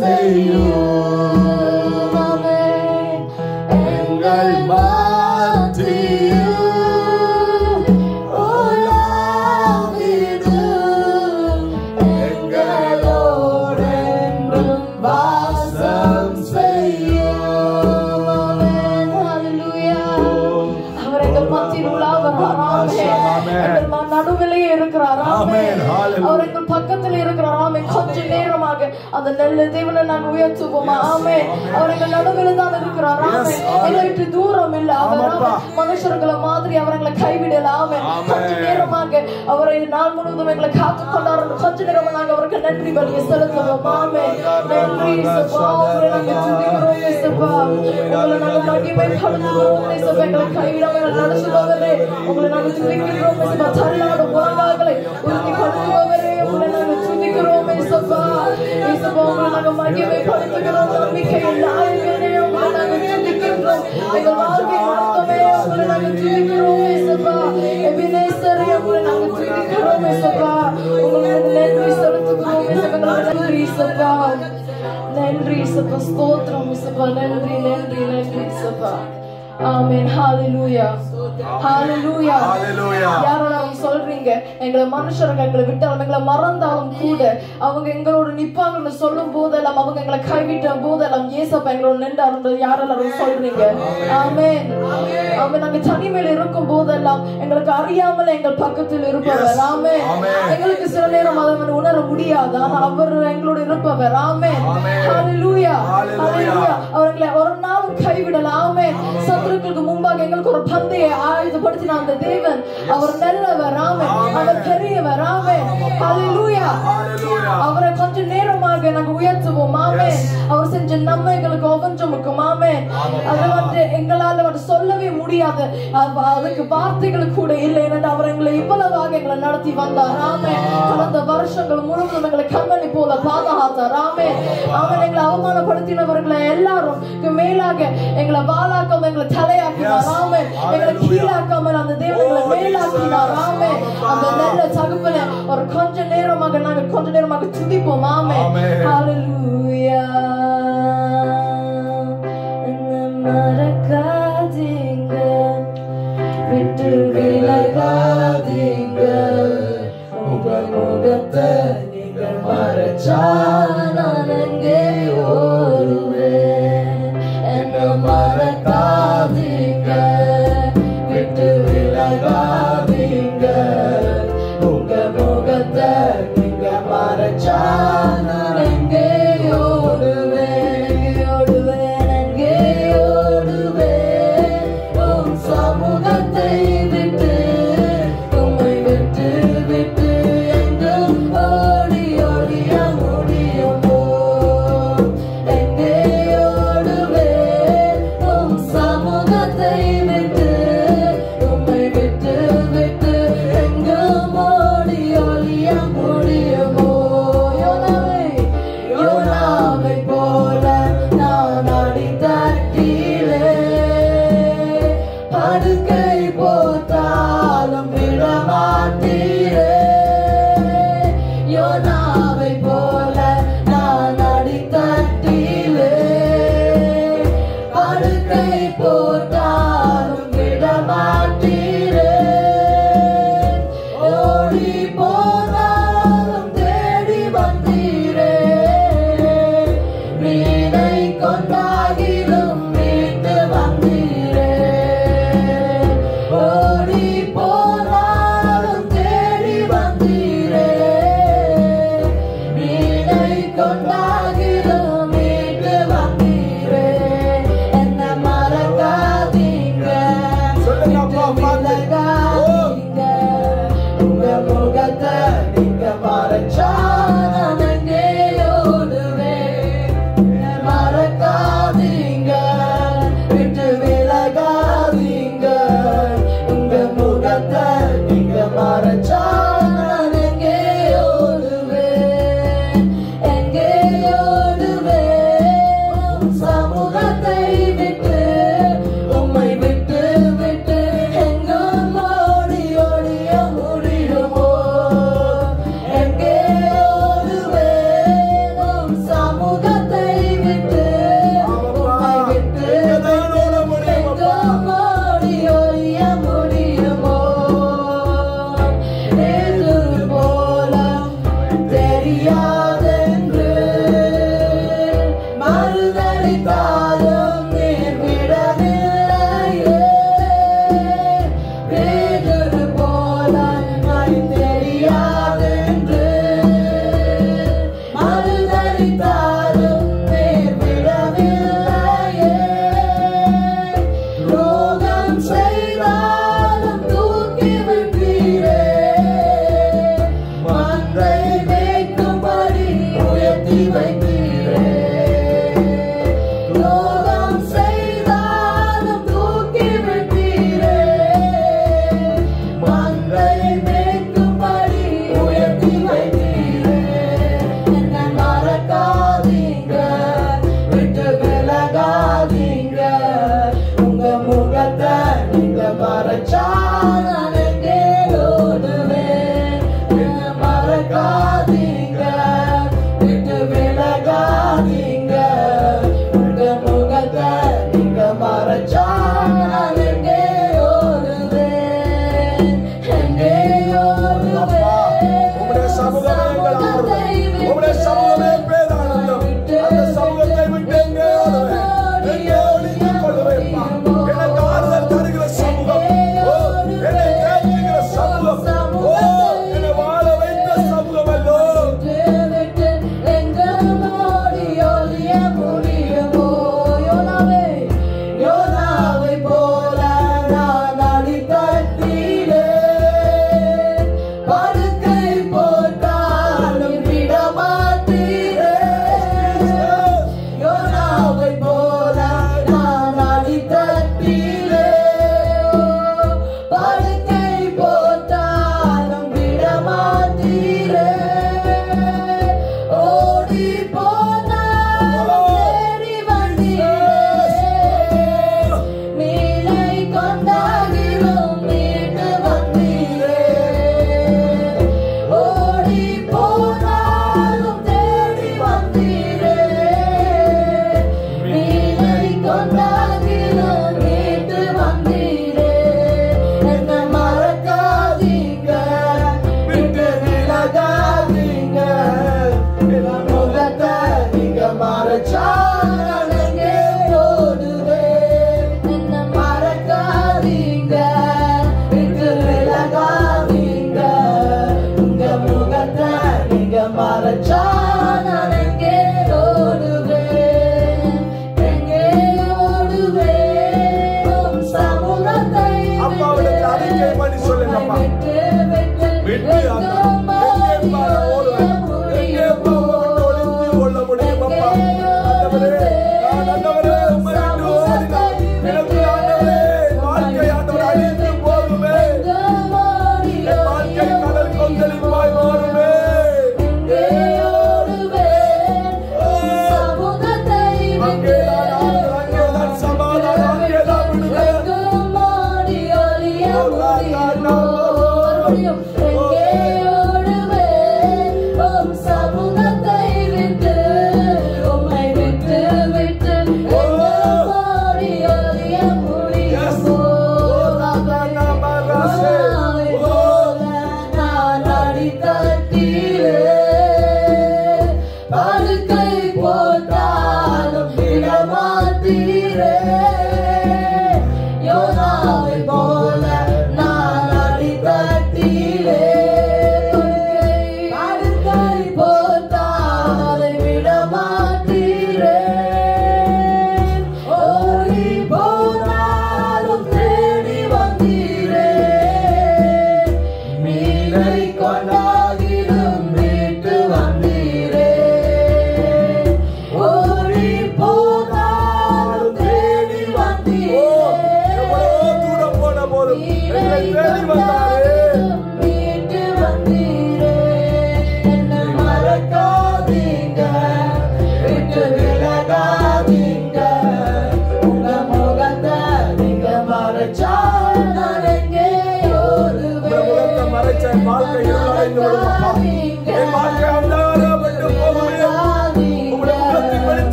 செய்யும் ஆமென். எங்கள் மத்தியில் உலாவிடும் எங்களோடென்றும் வாசம் செய்யும் ஆமென். ஹalleluya. அவர் எங்கள் மத்தியில் உள்ளவரார். ஆமென். ஆமென். எங்கள் ம- நடுவிலேயே இருக்கிறார் ஆமென். ஆமென். ஹalleluya. அவர் எங்கள் பக்கத்தில் இருக்கிறார் ஆமென். கொஞ்ச நேரமாக அந்த நல்ல தேவனை நாங்கள் உயர்த்துவோமா ஆமென் அவர் எங்கள் நடுவில் தான் இருக்கிறார் ஆமென் Yes, hallelujah. எங்களை விட்டு தூரம் இல்ல அவர் ஆமாப்பா. ஆமென். மனுஷர்களை மாதிரி அவர் எங்களை கைவிடல ஆமென் ஆமென். கொஞ்ச நேரமாக அவரை நாள் முழுவதும் எங்களை காத்து கொண்டார் கொஞ்ச நேரமாக நாங்கள் அவருக்கு நன்றி பலியை செலுத்துவோம் ஆமென் நன்றி இயேசுப்பா உங்களை நாங்கள் துதிக்கிறோம் இயேசுப்பா உங்களை நாங்கள் மகிமைப்படுத்துகிறோம் இயேசுப்பா எங்களை கைவிடாம எங்களை நடத்துபவரே உங்களை நாங்கள் துதிக்கிறோம் இயேசுப்பா தள்ளாத முழங்கால்களை உறுதி பண்ணுபவரே உங்களை நாங்கள் துதிக்கிறோம் இயேசுப்பா இயேசுப்பா உங்களை நாங்கள் மகிமைப்படுத்துகிறோம் நம்பிக்கையின் நாயகனே உங்களை நாங்கள் துதிக்கிறோம் எங்கள் வாழ்வின் அர்த்தமே உங்களை நாங்கள் துதிக்கிறோம் இயேசுப்பா எபினேசரே உங்களை நாங்கள் துதிக்கிறோம் இயேசுப்பா உங்களுக்கு நன்றி செலுத்துகிறோம் இயேசுப்பா நன்றி இயேசுப்பா நன்றி இயேசுப்பா ஸ்தோத்திரம் இயேசுப்பா நன்றி நன்றி நன்றி இயேசுப்பா ஆமென் ஹalleluya ஹalleluya Hallelujah. யாரெல்லாம் சொல்றீங்க எங்களை மனுஷர்கள் எங்களை விட்டாலும் எங்களை மறந்தாலும் கூட அவங்க எங்களோட நிப்பாங்கன்னு சொல்லும் போதெல்லாம் அவங்க எங்களை கைவிட்ட போதெல்லாம் ஏசப்பா எங்களோட நின்றாருன்றது யாரெல்லாம் சொல்றீங்க ஆமென் ஆமென் நாங்க தனிமையில இருக்கும் போதெல்லாம் எங்களுக்கு அறியாமல் எங்கள் பக்கத்தில் இருப்பவர் ஆமென் Amen. எங்களுக்கு சில நேரம் அதை உணர முடியாது ஆனால் அவர் எங்களோட இருப்பவர் ஆமென் Amen. ஹalleluya Hallelujah. ஹalleluya அவர்களை ஒரு நாளும் கைவிடல ஆமென் சத்துருக்களுக்கு முன்பாக எங்களுக்கு ஒரு பந்தய ஆயுதப்படுத்தின அந்த தேவன் அவர் நல்லவர் ஆமென் அவர் பெரியவர் ஆமென் ஹalleluya Hallelujah. அவரை கொஞ்ச நேரமாக நாங்க உயர்த்துவோம் ஆமென் அவர் செஞ்ச நன்மைகளுக்கு ஒவ்வொன்றுமுக்கும் ஆமென் அதை வந்து எங்களால வந்து சொல்லவே முடியாது அது- அதுக்கு வார்த்தைகள் கூட இல்லை என்று அவர் எங்களை இவ்வளவாக எங்களை நடத்தி வந்தார் ஆமென் கடந்த வருஷங்கள் முழுவதும் எங்களை கண்மணி போல பாதுகாத்தார் ஆமென் அவன் எங்களை அவமானப்படுத்தினவர்களை எல்லாரும் மேலாக எங்களை வாளாக்காம எங்களை தலையாக்கினார் Yes. ஆமென் எங்களை Hallelujah. கீழாக்காமல் அந்த தேவன் எங்களை Oh, மேலாக்கினார் Jesus. ஆமென் அந்த நல்ல தகுப்பனை ஒரு கொஞ்ச நேரமாக நாங்க கொஞ்ச நேரமாக துதிப்போம் ஆமென் Amen. ஹalleluya மறக்காதீங்க விட்டு விலகாதீங்க உங்க முகத்தை நீங்கள் மறைச்சா நான் அங்கே ஓடுவேன் என்ன மறக்காதீங்க விட்டு விலகாதீங்க உங்க முகத்தை நீங்க மறைச்சா நான் எங்கே ஓடுவேன் எங்கே ஓடுவேன் எங்கே ஓடுவேன் உன் சமூகத்தை விட்டு உம்மை விட்டு விட்டு எங்கும் ஓடி ஓடிய முடியுமோ எங்கே ஓடுவேன் உம் சமூகத்தை விட்டு உம்மை விட்டு விட்டு எங்கும் ஓடி ஒளிய முடியுமோ யோனாவை யோனாவை போல நான் அடித்தட்டிலே படுக்கை போட்டாலும் விட மாட்டீரே யோனாவை போல நான் அடித்தட்டிலே படுக்கை போட்டாலும் விட மாட்டீரே ஓடி போனாலும் தேடி வந்தீரே மீனை கொண்டாகிலும் மீட்டு வந்தீரே ஓடி போனாலும் தேடி வந்தீரே மீனை கொண்டாகிலும் மீட்டு வந்தீரே என்ன மறக்காதீங்க சொல்லுங்க அப்பா, பார்த்து. விலகாதீங்க. உங்க முகத்தை நீங்க மறைச்சா நான் எங்கே ஓடுவேன்? என்னை மறக்காதீங்க, விட்டு விலகாதீங்க. உங்க முகத்தை நீங்க மறைச்சா நான் எங்கே ஓடுவேன்? எங்கே அழைத்தாலும் நேர் விடவில்லையே ரோகம் செய்தாலும் தூக்கி விட்டீரே மந்தை மேய்க்கும்படி உயர்த்தி வைத்தீரே ரோகம் செய்தாலும் தூக்கி விட்டீரே மந்தை மேய்க்கும்படி உயர்த்தி வைத்தீரே என்னை மறக்காதீங்க விட்டு விலகாதீங்க உங்க முகத்தை நீங்க மறைச்சா நான் எங்கே ஓடுவேன் என்னை மறக்காதீங்க விட்டு விலகாதீங்க உங்க முகத்தை நீங்க மறைச்சா நான் எங்கே ஓடுவேன் எங்கே அப்பா, உம்முடைய சமூகமே எங்கள் ஆறுதல். உம்முடைய சமூகமே பேரானந்தம். அந்த சமூகத்தை விட்டு எங்கே ஓடுவேன்? எங்கே ஒளிந்து கொள்ளுவேன்ப்பா? எனக்கு ஆறுதல் தருகிற சமூகம். ஓ, என்னை தேற்றுகிற சமூகம். ஓ, என்னை வாழ வைத்த சமூகம் அல்லோ. யோனாவை போல நான் அடித்தட்டிலே படுக்கை போட்டாலும் விடமாட்டீரே ஓடி போனாலும் தேடி வந்தீரே நீலை கொண்டாகிலும் மீட்டு வந்தீரே ஓடி போனாலும் தேடி வந்தீரே நீலை கொண்டாகிலும் மீட்டு வந்தீரே என்ன மறக்காதீங்க விட்டு விலகாதீங்க இவன் முகத்தை நீங்க மறைச்சா நான் எங்கே ஓடுவேன் என்ன மறக்காதீங்க விட்டு விலகாதீங்க உங்க முகத்தை நீங்க மறைச்சா நான் எங்கே ஓடுவேன் எங்கே ஓடுவேன் உன் சமூகத்தை அப்பாவிடத்தில் அறிக்கை பண்ணி சொல்லுங்கப்பா. விட்டு விட்டு விட்டு அந்த- எங்கே பாட ஓடுவேன்? எங்கே பாவம் விட்டு ஒளிந்து கொள்ள முடியும் அப்பா? ஆண்டவரே, நான் ஆண்டவரே, உம்மை விட்டு ஓடினால் எனக்கு ஆண்டவரே, வாழ்க்கை ஆண்டவரே அழிந்து போகுமே. என் வாழ்க்கை கடல் கொந்தளிப்பாய் மாறுமே. அங்கேதான் ஆறுதல், அங்கேதான் சமாதானம், அங்கேதான் விடுதலை. Yes. Oh, Radha Namarase. Oh, படுக்கை போட்டாலும் விடமாட்டீரே யோனாவை போல நான் அடித்தட்டிலே படுக்கை போட்டாலும் விடமாட்டீரே ஓடி போனாலும் தேடி வந்தீரே மீனை கொண்டாகிலும் மீட்டு வந்தீரே ஓடி போனாலும் தேடி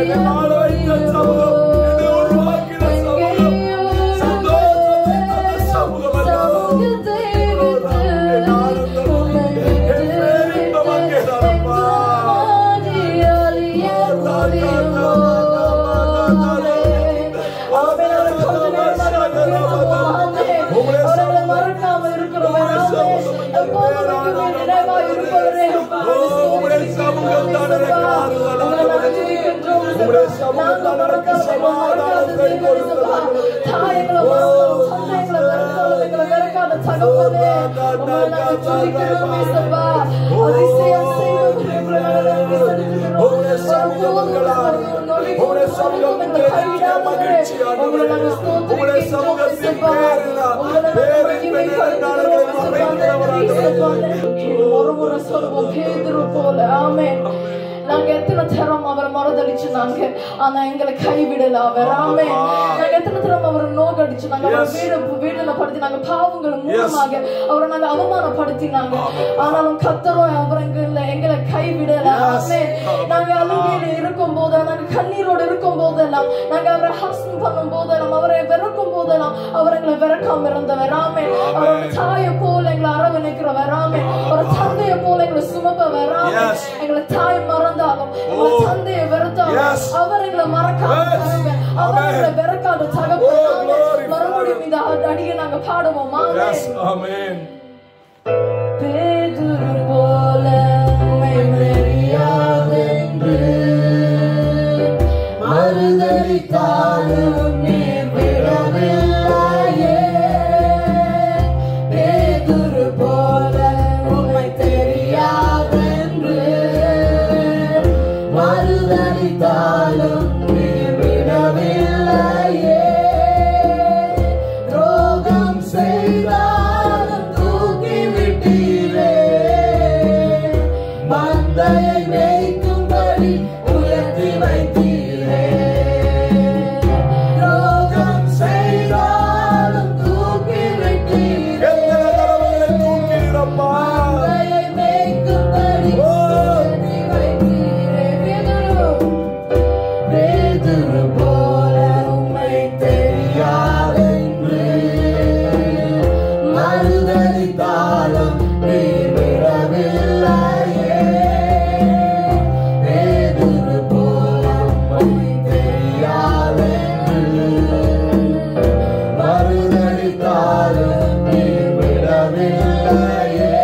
என்னை வாழ வைத்த சமூகம் என்னை உருவாக்கின சமூகம் சந்தோஷத்தை தந்த சமூகம் அல்லவா என் ஆனந்தம் என் பேரின்பம் அங்கேதானப்பா ஒரு முறை சொல்லுவோம் பேதுரு போல ஆமென் நாங்க எத்தனை தரம் அவரை மறதளிச்சு நாங்க ஆனா எங்களை கைவிடல அவர் ஆமே நாங்க எத்தனை தரம் அவரை நோகடிச்சு நாங்க அவரை Yes. வீடு வீடுலப்படுத்தி நாங்க பாவங்கள் மூலமாக அவரை நாங்க அவமானப்படுத்தினாங்க ஆனாலும் கத்தரும் அவர் எங்களை எங்களை கைவிடல Yes. ஆமே நாங்க அழுகையில இருக்கும் போது நாங்க கண்ணீரோடு இருக்கும் போதெல்லாம் நாங்க அவரை ஹாசன் பண்ணும் போதெல்லாம் அவரை வெறுக்கும் போதெல்லாம் அவர் எங்களை வெறுக்காம இருந்தவர் ஆமே அவர் தாயை போல எங்களை அரவணைக்கிறவர் ஆமே ஒரு தந்தையை போல எங்களை சுமப்பவர் ஆமே Yes. எங்களை தாய் மறந்தாலும் எங்களை Oh. தந்தையை வெறுத்தாலும் Yes. அவர் எங்களை மறக்காம Yes. தருங்க அவர் Amen. எங்களை வெறுக்காத Oh, தகப்பனாக glory, மறுபடியும் இந்த அடியை நாங்க பாடுவோம் ஆமே Yes, amen. பேதுரு போல உம்மை தெரியாதென்று மறுதலித்தாலும் நீர் விடவில்லையே. பேதுரு போல உம்மை தெரியாதென்று மறுதலித்தாலும் நீர் விடவில்லையே. துரோகம் செய்தாலும் தூக்கி விட்டீரே மந்தையை மேய்க்கும்படி உயர்த்தி வைத்தீரே துரோகம் செய்தாலும் தூக்கி விட்டீரே எத்தனை தடவைகளை தூக்கிறீரப்பா? மந்தையை மேய்க்கும்படி ஓ. உயர்த்தி வைத்தீரே பேதுரு பேதுரு போல உம்மை தெரியாதென்று மறுதலித்தாலும் நீர் விடவில்லையே. பேதுரு போல உம்மை தெரியாதென்று மறுதலித்தாலும் நீர் விடவில்லையே.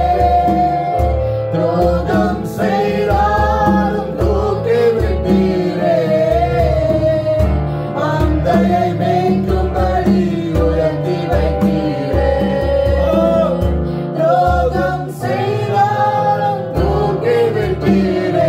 துரோகம் செய்தாலும் தூக்கி விட்டீரே. மந்தையை மேய்க்கும்படி உயர்த்தி வைத்தீரே. துரோகம் செய்தாலும் தூக்கி விட்டீரே.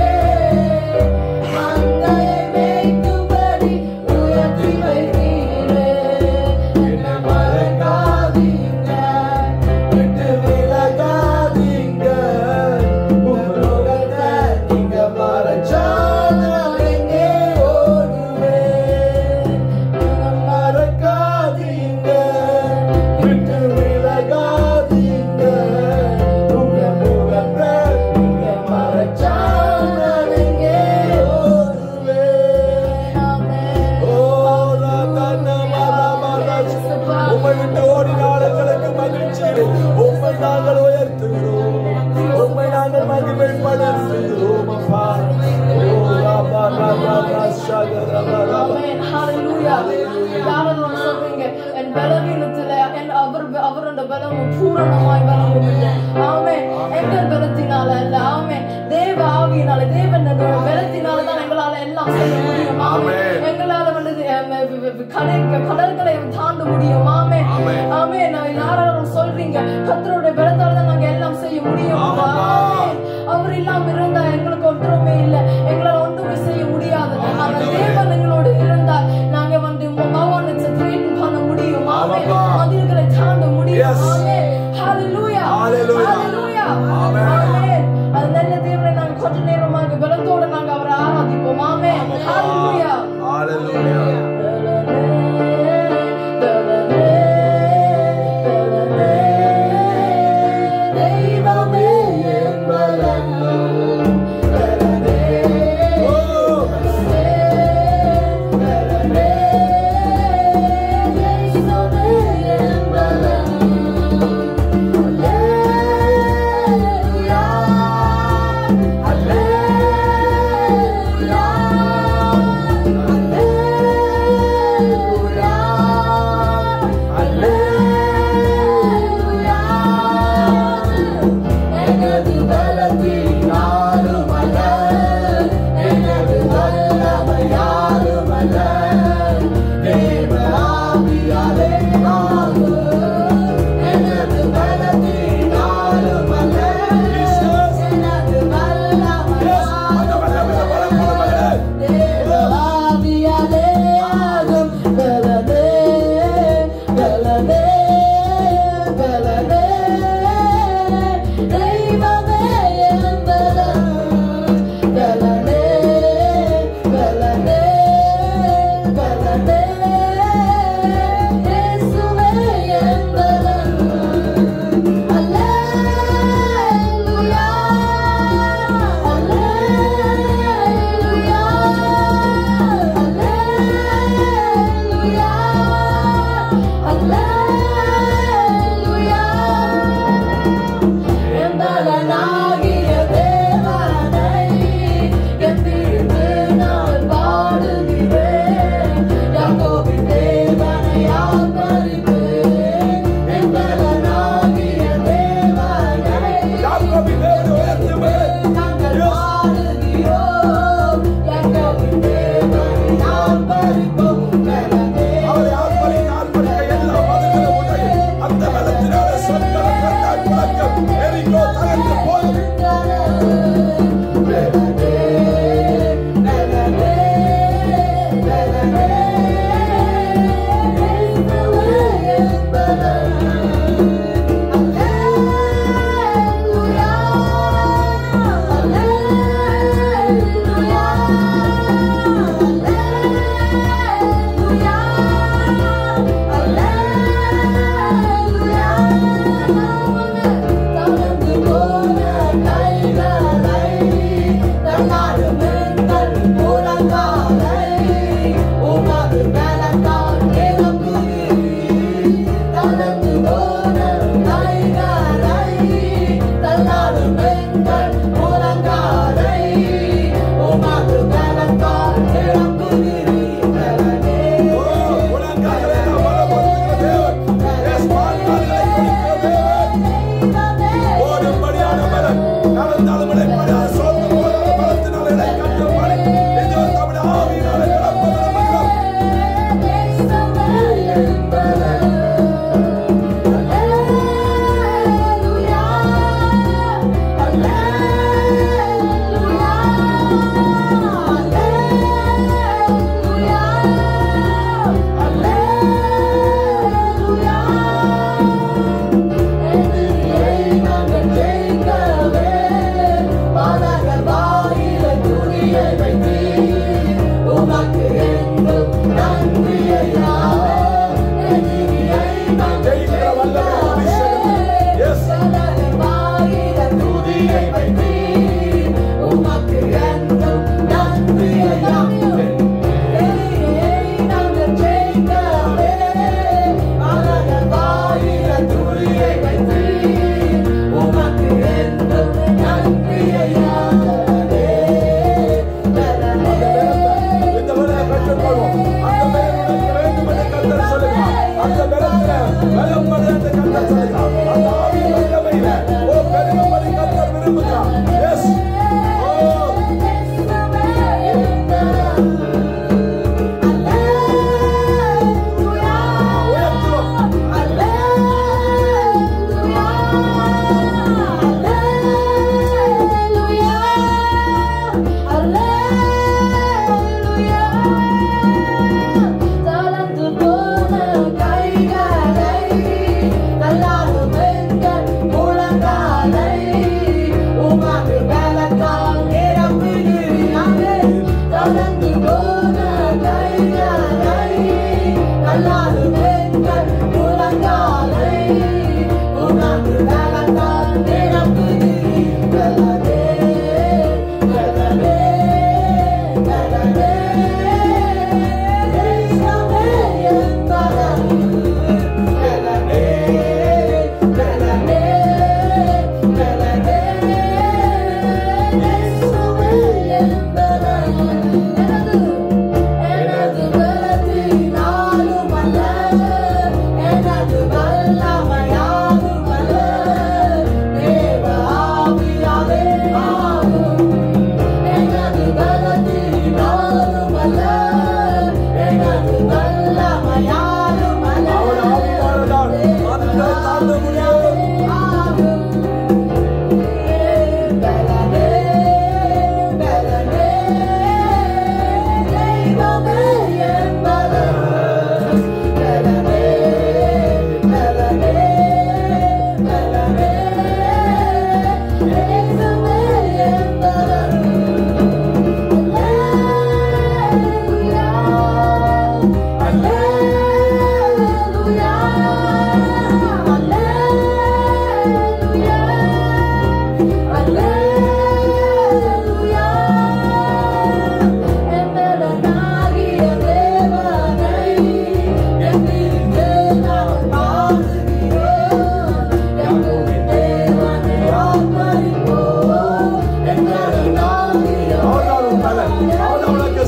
மந்தையை மேய்க்கும்படி உயர்த்தி வைத்தீரே. என்னை மறக்காதீங்க, விட்டு விலகாதீங்க. உங்களோட நீங்க மறைச்சா நான் எங்கே ஓடுவேன்? என்னை மறக்காதீங்க, விட்டு விலகாதீங்க. உங்க முகத்தை நீங்க மறைச்சா நான் எங்கே ஓடுவேன்? ஓ, ராதானா, மாதாமாதா. உம்மை விட்டு ஓடினால் எங்களுக்கு மகிழ்ச்சி உம்மை நாங்கள் உயர்த்துகிறோம் உம்மை நாங்கள் மகிமைப்படுத்துகிறோம் அப்பா ஓ ராபா ராபா ராஷா ராபா ராபா ஆமென். ஹalleluya. யாரெல்லாம் சொல்றீங்க, என் பலவீனத்தில என் அவர் அவரோட பலம் பூரணமாய் விளங்குகிறது. ஆமென். எங்கள் பலத்தினால அல்ல. ஆமென். தேவ ஆவியினால, தேவனோட பலத்தினால தான் எங்களால எல்லாம் செய்ய முடியும். ஆமென். ஆமென். எங்களால வந்து அஹ், வ- வ- வ- கடல் கடல்களை தாண்ட முடியும். ஆமென். ஆமென். ஆமென். நான் யாரெல்லாம் சொல்றீங்க, கர்த்தருடைய பலத்தால தான் நாங்க எல்லாம் செய்ய முடியும். ஆமாப்பா. ஆமென். அவர் இல்லாம இருந்தா எங்களுக்கு ஒன்றுமே இல்லை எங்களால ஒன்றுமே செய்ய முடியாது ஆனா தேவன் எங்களோடு இருந்தால் நாங்க வந்து மவானத்தை த்ரீட்டன் பண்ண முடியும் ஆமென். ஆமாப்பா. மதில்களை தாண்ட முடியும் Yes. ஆமென். Hallelujah. Hallelujah. Hallelujah. Amen. ஆமென். அது நல்ல தேவனை நாங்க கொஞ்ச நேரமாக பலத்தோட நாங்க அவரை ஆராதிப்போம் ஆமென். Hallelujah. Hallelujah.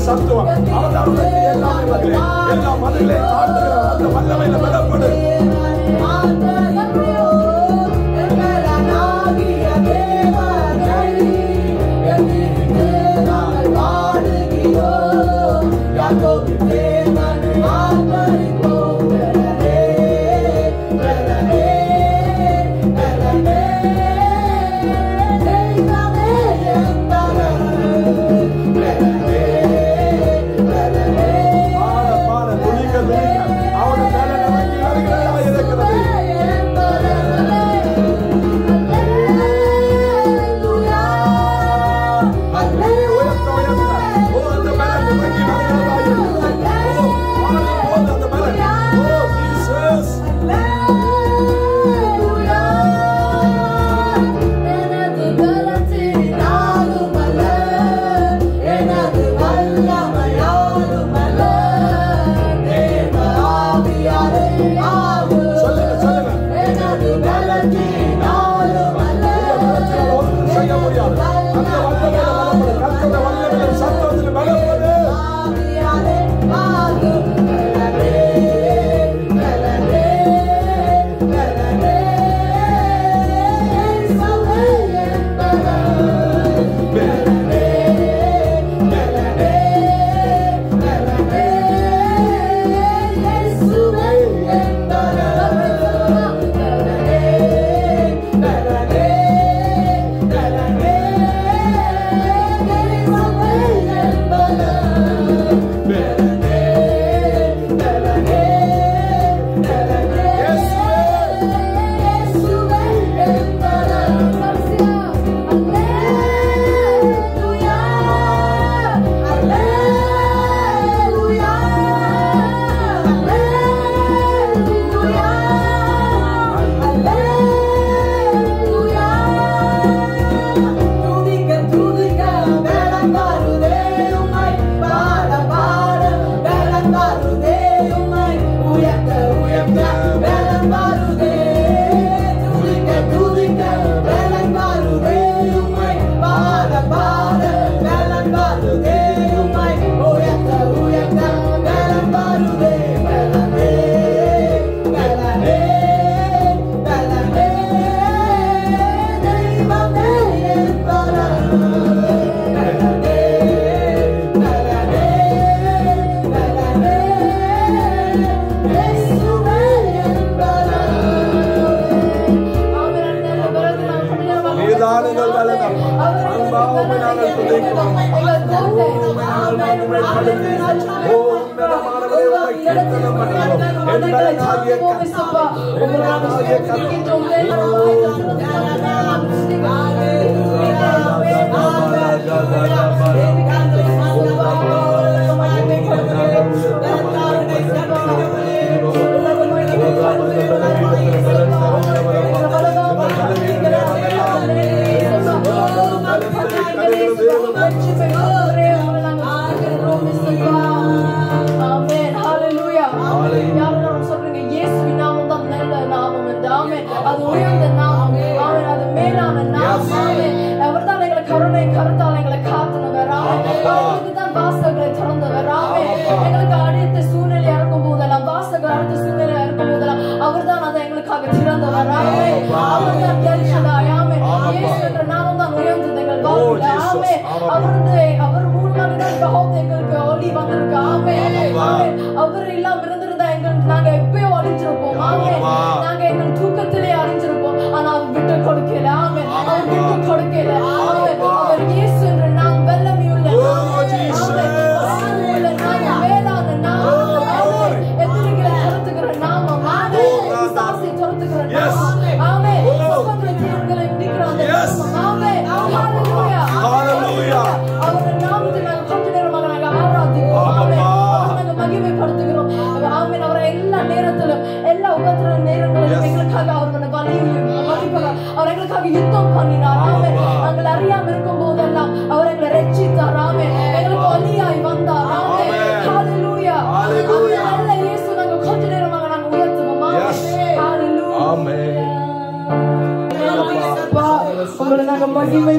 சத்துவம் அவன் அவர்களுக்கு எல்லாமே மகளே எல்லா மதுகளை தாண்டுகிற அந்த வல்லமையில பலப்படு பாட பாட துணிக்க துணிக்க அவன மேல நமக்கு வருகிறதா இருக்கிறது நீ உயர்த்த உயர்த்த ஓ அந்த மேல நமக்கு வருகிறதா இருக்கிறது ஓ பாடும் போது அந்த மேல ஓ ஜீசஸ் சொல்லுங்க சொல்லுங்க ஒன்றும் செய்ய முடியாது அந்த வல்லமையில பலப்படு கர்த்தருடைய வல்லமையில சத்தத்தில் பலப்படு நீதான் எங்கள் பலனம். அன்பாவும் நாங்கள் துதிக்கிறோம். ஓ, உன்னதமானவரே, உம்மை கீர்த்தனம் பண்ணுகிறோம். என் பலனாகிய கர்த்தா, என் பலனாகிய Amen. Hallelujah. யாரெல்லாம் சொல்றீங்க, இயேசுவின் நாமம் தான் நல்ல நாமம் என்று. Amen. அது உயர்ந்த நாமம். Amen. அது மேலான நாமம். Amen. அவர்தான் எங்களை கருணை கருத்தால் எங்களை காத்துனவர். Amen. அவருக்கு தான் வாசல்களை திறந்தவர். Amen. எங்களுக்கு அடுத்த சூழ்நிலை இருக்கும் போதெல்லாம் வாசல்கள் அடுத்த சூழ்நிலை இருக்கும் போதெல்லாம் அவர்தான் அதை எங்களுக்காக திறந்தவர். Amen. அவர்தான் எல் ஷடாய். Amen. இயேசு என்ற நாமம் தான் உயர்ந்தது எங்கள் வாழ்வில். Amen. அவருடைய அவர் மூலமாக தான் இந்த hope எங்களுக்கு ஒளி வந்திருக்கு. Amen. Amen. அவர் இல்லாம இருந்திருந்தா எங்கள் நாங்க எப்பயோ அழிஞ்சிருப்போம் ஆமென். நாங்க எங்கள் தூக்கத்திலே அழிஞ்சிருப்போம் ஆனா அவர் விட்டு கொடுக்கல ஆமென். அவர் விட்டு கொடுக்கல ஆமென். அவர் இயேசு என்ற நாம் வல்லமையுள்ள நாமம். Oh, Jesus. ஆமென். வல்லமையுள்ள நாமம், மேலான நாமம். ஆமென். எதிரிகளை துரத்துகிற நாமம். ஆமென். பிசாசை துரத்துகிற Yes. நாமம். ஆமென். Oh. சுகங்களை தீர்வுகளை முடிக்கிற அந்த Yes. நாமம். ஆமென். Hallelujah. Hallelujah. அவருடைய நாமத்தை நாங்கள் கொஞ்ச நேரமாக நாங்கள் ஆராதிக்கிறோம். ஆமென். ஆமாப்பா. அவரை நாங்கள் மகிமைப்படுத்துகிறோம். ஆமென். அவரை எல்லா நேரத்திலும் எல்லா உபத்திர நேரங்களிலும் Yes. எங்களுக்காக அவர் வந்து வலியுறுத்தி- வலிப்பவர். அவர் எங்களுக்காக யுத்தம் பண்ணினார் ஆமென். ஆமாப்பா. நாங்கள் அறியாம இருக்கும் போதெல்லாம் அவர் எங்களை ரட்சித்தார் ஆமென். எங்களுக்கு வழியாய் வந்தார் ஆமென். ஆமென். Hallelujah. Hallelujah. அந்த நல்ல இயேசு நாங்கள் கொஞ்ச நேரமாக நாங்கள் உயர்த்துவோம் ஆமென். Yes. Hallelujah. Amen. அப்பா, உங்களை நாங்கள் மகிமைப்படுத்துகிறோம்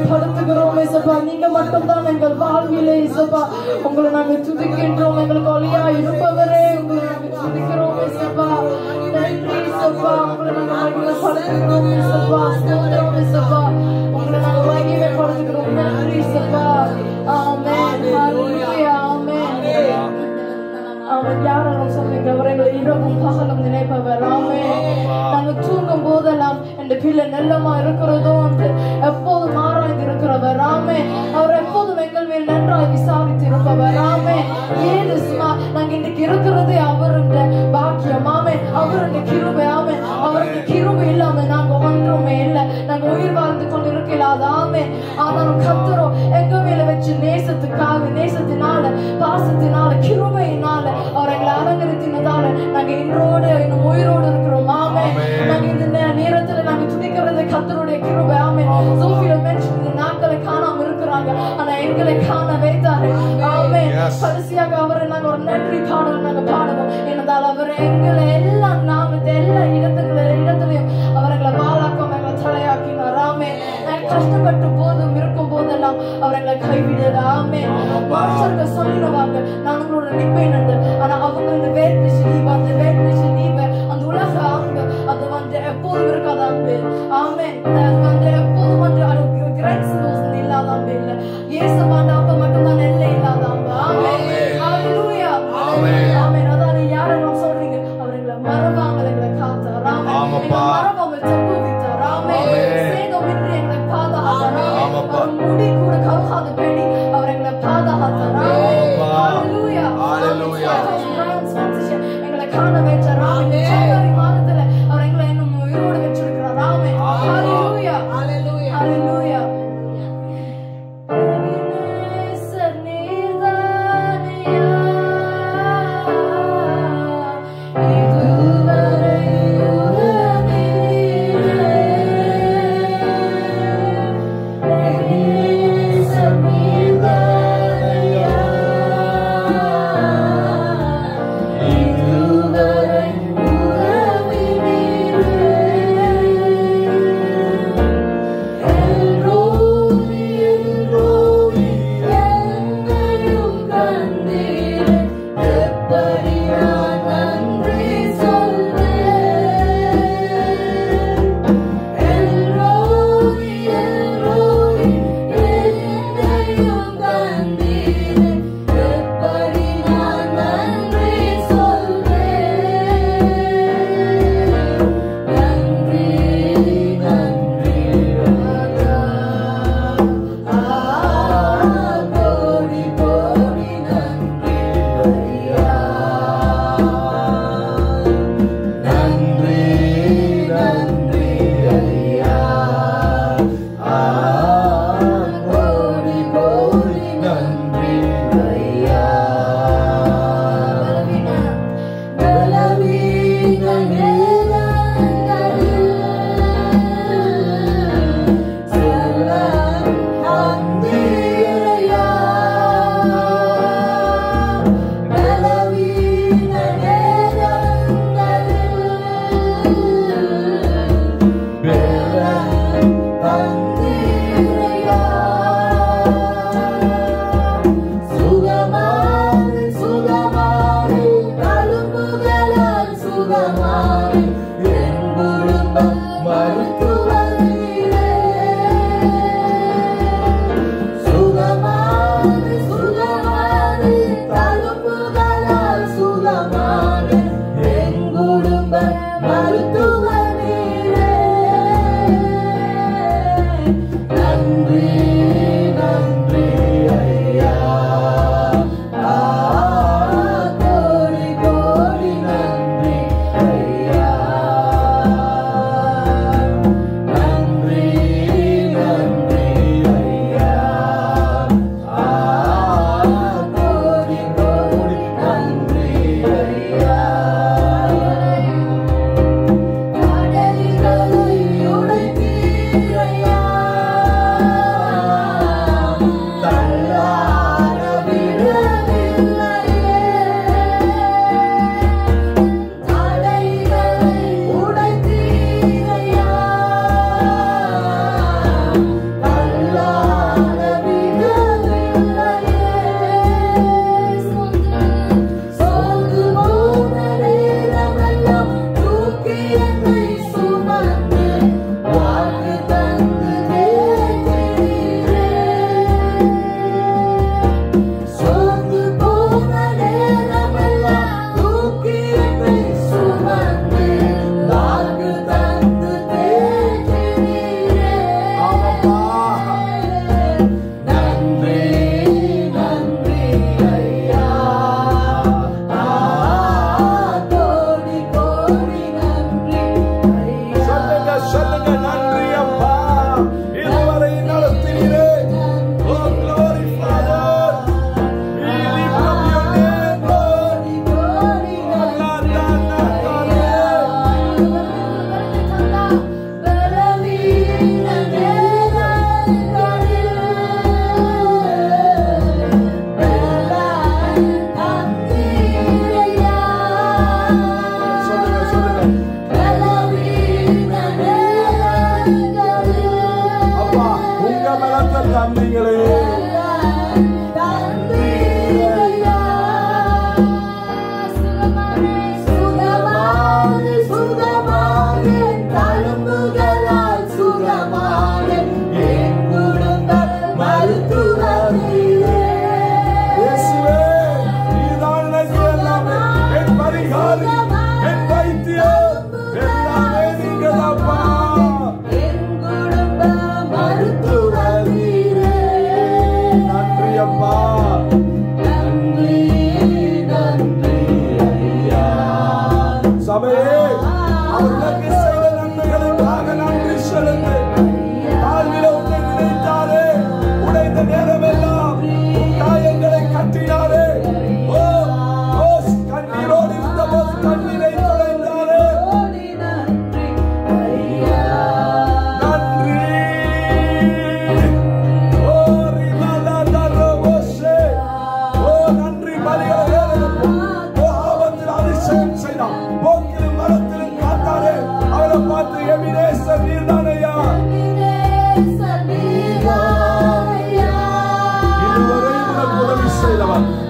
துதிக்கிறோம் இசப்பா நீங்க மட்டும்தான் எங்கள் வாழ்விலே இசப்பா உங்களை நாங்க துதிக்கின்றோம் எங்களுக்கு ஒளியா இருப்பவரே உங்களை நாங்க துதிக்கிறோம் இசப்பா நன்றி இசப்பா உங்களை நாங்க மகிமைப்படுத்துகிறோம் இசப்பா ஸ்தோத்திரம் இசப்பா உங்களை நாங்க மகிமைப்படுத்துகிறோம் நன்றி இசப்பா ஆமென் ஹalleluya ஆமென் அவன் யாரெல்லாம் சொன்னீங்க அவர்களை இரவும் பகலும் நினைப்பவர் ஆமே நாங்க தூங்கும் போதெல்லாம் இந்த பிள்ளை நல்லமா இருக்கிறதோ என்று எப்போதும் ஆராய்ந்து இருக்கிறவர் ஆமே அவர் எப்போதும் எங்கள் மேல் நன்றாய் விசாரித்து இருப்பவர் ஆமே ஏது சும்மா நாங்க இன்னைக்கு இருக்கிறதே அவருடைய பாக்கியம் ஆமே அவருடைய கிருபை ஆமே அவருடைய கிருபை இல்லாம நாங்க ஒன்றுமே இல்லை நாங்க உயிர் வாழ்ந்து கொண்டு இருக்கலாது ஆமே ஆனாலும் கத்தரோ எங்க மேல வச்சு நேசத்துக்காக நேசத்தினால பாசத்தினால கிருபையினால அவர் எங்களை அலங்கரித்தினதால நாங்க இன்றோடு இன்னும் உயிரோடு இருக்கிறோம் ஆமே நாங்க இந்த நே- நேரத்துல நாங்க துடிக்கிறது கத்தருடைய கிருபை ஆமே சோஃபியா மென்ஷன் இந்த நாட்களை காணாம இருக்கிறாங்க ஆனா எங்களை காண வைத்தாரு ஆமே கடைசியாக அவரை நாங்க ஒரு நன்றி பாடல் நாங்க பாடுவோம் என்னதால் அவர் எங்களை எல்லா நாமத்தை எல்லா இடத்துல இடத்துலயும் அவர் எங்களை பாலாக்கம் எங்களை தலையாக்கினார் ஆமே நாங்க கஷ்டப்பட்டு போதும் இருக்கும் போதெல்லாம் அவர் எங்களை கைவிடல ஆமே பாஸ்டர்கள் சொல்லிடுவாங்க நான் உங்களோட நிப்பேன் என்று ஆனா அவங்க இந்த வேட்னிஷ் லீவ் அந்த வேட்னிஷ் லீவ் அந்த உலக அன்பு அது வந்து எப்போதும் இருக்காத அன்பு ஆமே அது வந்து எப்போதும் வந்து அது கிரேட்ஸ் இல்லாத அன்பு இல்ல இயேசு மாண்ட அப்ப மட்டும்தான் எல்லை இல்லாத அன்பு ஆமே ஹalleluya ஆமே அதான் யாரெல்லாம் சொல்றீங்க அவர் எங்களை மறவாமல் எங்களை காத்தார் ஆமே எங்களை மறவாமல் தப்பு வைத்தார் ஆமே சேதமின்றி எங்களை பாதுகாத்தார் ஆமே அவர் முடி கூட கவுகாத பேடி அவர் எங்களை பாதுகாத்தார் ஆமே ஹalleluya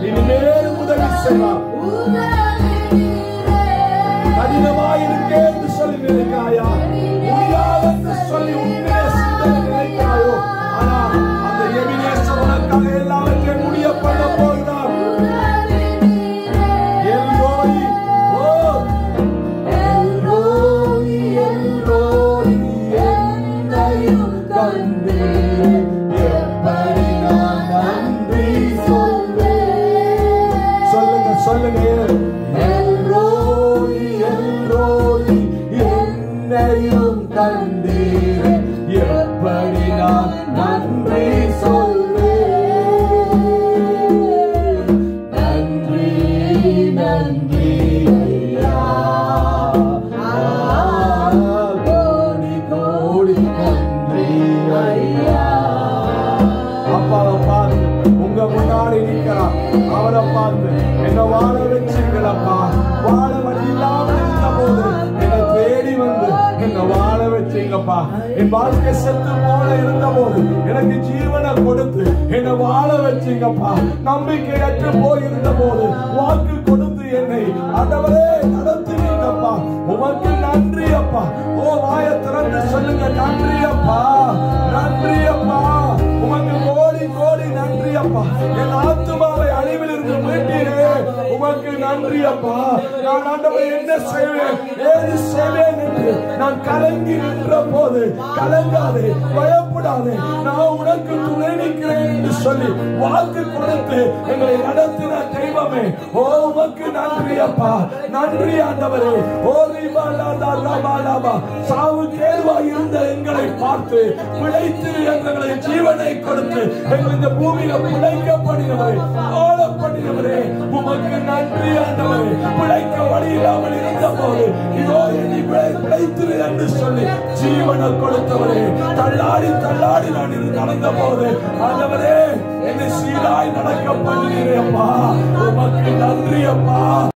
இனிமேலும் உதவி செய்வார் கடினமாயிருக்கே என்று சொல்லி நினைக்காயா முடியாதென்று சொல்லி உண்மையை சிந்தனை நினைக்காயோ ஆனா அந்த எபினேசர் உனக்காக எல்லாவற்றையும் முடிய பண்ண போகிறார் எல்லோரி ஓ எல்லோரி எல்லோரி என்னையும் கண்டு எப்படி நான் நன்றி சொல்வேன் சொல்லுங்க சொல்லுங்க எல்லோரி எல்லோரி என்னையும் கண்டீர் எப்படி நான் நன்றி சொல்வேன் நன்றி நன்றி ஐயா கோடி கோடி நன்றி ஐயா அப்பாவை பார்த்து உங்க முன்னாடி நிற்கிறான் அவரை பார்த்து என்ன வாழ வச்சீங்களப்பா வாழ வழி இல்லாமல் இருந்த போது என்னை தேடி வந்து என்ன வாழ வச்சீங்கப்பா என் வாழ்க்கை செத்து போல இருந்த போது எனக்கு ஜீவனை கொடுத்து என்னை வாழ வச்சீங்கப்பா நம்பிக்கையற்று போய் இருந்த போது வாக்கு கொடுத்து என்னை அதவரே நடத்துவீங்கப்பா உமக்கு நன்றி அப்பா ஓ வாய திறந்து சொல்லுங்க நன்றி அப்பா நன்றி அப்பா உமக்கு கோடி கோடி நன்றி அப்பா என் ஆத்துமாவை அழிவில் இருந்து மீட்டீரே உமக்கு நன்றி அப்பா நான் ஆண்டவரை என்ன செய்வேன் ஏது செய்வேன் என்று நான் கலங்கி நின்ற போது கலங்காதே பயப்படாதே நான் உனக்கு துணை நிற்கிறேன் என்று சொல்லி வாக்கு கொடுத்து எங்களை நடத்தின தெய்வமே ஓ உமக்கு நன்றி அப்பா நன்றி ஆண்டவரே ஓ ரிபா லாதா லபா லபா சாவு கேள்வாய் இருந்த எங்களை பார்த்து பிழைத்திரு எங்களை ஜீவனை கொடுத்து எங்கள் இந்த பூமியில பிழைக்கப்படினவரே ஆளப்படினவரே உமக்கு நன்றி ஆண்டவரே பிழைக்க வழி இல்லாமல் இருந்த போது இதோ என்னை பிழை பிழைத்திரு என்று சொல்லி ஜீவனை கொடுத்தவரே தள்ளாடி தள்ளாடி நான் இருந்து நடந்த போது ஆண்டவரே என்னை சீராய் நடக்க பண்ணுகிறேன் அப்பா உமக்கு நன்றி அப்பா